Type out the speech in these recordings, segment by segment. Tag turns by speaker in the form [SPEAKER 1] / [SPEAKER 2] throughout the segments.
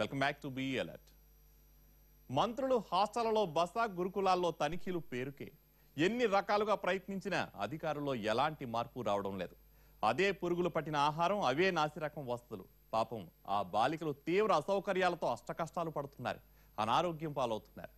[SPEAKER 1] welcome back to be alert మంత్రులు హాస్టళ్లలో బస గురుకులాల్లో తనిఖీలు పేరుకే ఎన్ని రకాలుగా ప్రయత్నించినా అధికారుల్లో ఎలాంటి మార్పు రావడం లేదు అదే పురుగులు పట్టిన ఆహారం అవే నాసిరకం వస్తువులు పాపం ఆ బాలికలు తీవ్ర అసౌకర్యాలతో అష్టకష్టాలు పడుతున్నారు అనారోగ్యం పాలవుతున్నారు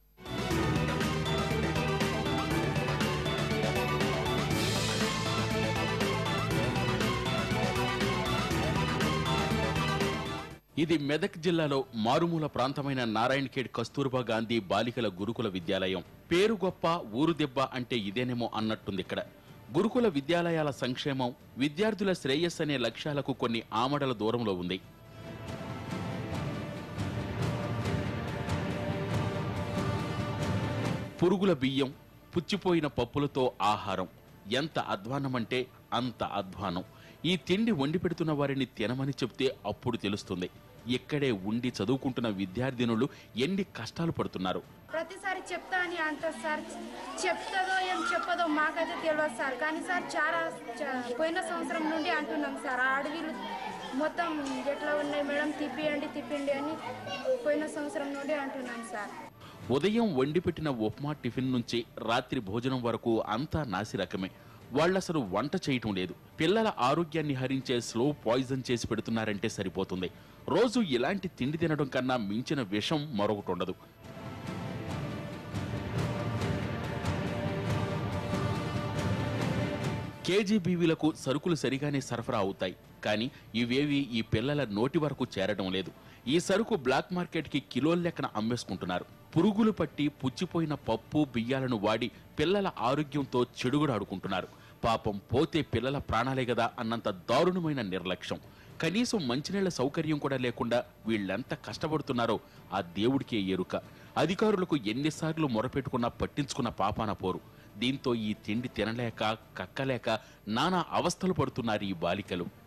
[SPEAKER 2] ఇది మెదక్ జిల్లాలో మారుమూల ప్రాంతమైన నారాయణఖేడ్ కస్తూర్బా గాంధీ బాలికల గురుకుల విద్యాలయం పేరు గొప్ప ఊరు దెబ్బ అంటే ఇదేనేమో అన్నట్టుంది ఇక్కడ గురుకుల విద్యాలయాల సంక్షేమం విద్యార్థుల శ్రేయస్ అనే లక్ష్యాలకు కొన్ని ఆమడల దూరంలో ఉంది పురుగుల బియ్యం పుచ్చిపోయిన పప్పులతో ఆహారం ఎంత అధ్వానమంటే అంత అధ్వానం ఈ తిండి వండి పెడుతున్న వారిని తినమని చెప్తే అప్పుడు తెలుస్తుంది ఇక్కడే ఉండి చదువుకుంటున్న విద్యార్థినులు ఎన్ని కష్టాలు పడుతున్నారు
[SPEAKER 3] ప్రతిసారి చెప్తా అని అంటారు సార్ చెప్తుందో ఏం చెప్పదో మాకైతే తెలియదు సార్ కానీ సార్ చాలా చ- పోయిన సంవత్సరం నుండి అంటున్నాం సార్ ఆ అడవిలు మొత్తం ఎట్లా ఉన్నాయి మేడం తిప్పియండి తిప్పిండి అని పోయిన సంవత్సరం నుండి అంటున్నాం సార్
[SPEAKER 2] ఉదయం వండి పెట్టిన ఉప్మా టిఫిన్ నుంచి రాత్రి భోజనం వరకు అంతా నాసి రకమే వాళ్ళసలు వంట చేయటం లేదు పిల్లల ఆరోగ్యాన్ని హరించే స్లో పాయిజన్ చేసి పెడుతున్నారంటే సరిపోతుంది రోజు ఇలాంటి తిండి తినడం కన్నా మించిన విషం మరొకటి ఉండదు కేజీబీవీలకు సరుకులు సరిగానే సరఫరా అవుతాయి కానీ ఇవేవి ఈ పిల్లల నోటి వరకు చేరడం లేదు ఈ సరుకు బ్లాక్ మార్కెట్కి కిలోల లెక్కన అమ్మేసుకుంటున్నారు పురుగులు పట్టి పుచ్చిపోయిన పప్పు బియ్యాలను వాడి పిల్లల ఆరోగ్యంతో చెడుగుడాడుకుంటున్నారు పాపం పోతే పిల్లల ప్రాణాలే కదా అన్నంత దారుణమైన నిర్లక్ష్యం కనీసం మంచినీళ్ల సౌకర్యం కూడా లేకుండా వీళ్ళెంత కష్టపడుతున్నారో ఆ దేవుడికే ఎరుక అధికారులకు ఎన్నిసార్లు మొరపెట్టుకున్నా పట్టించుకున్న పాపాన పోరు దీంతో ఈ తిండి తినలేక కక్కలేక నానా అవస్థలు పడుతున్నారు ఈ బాలికలు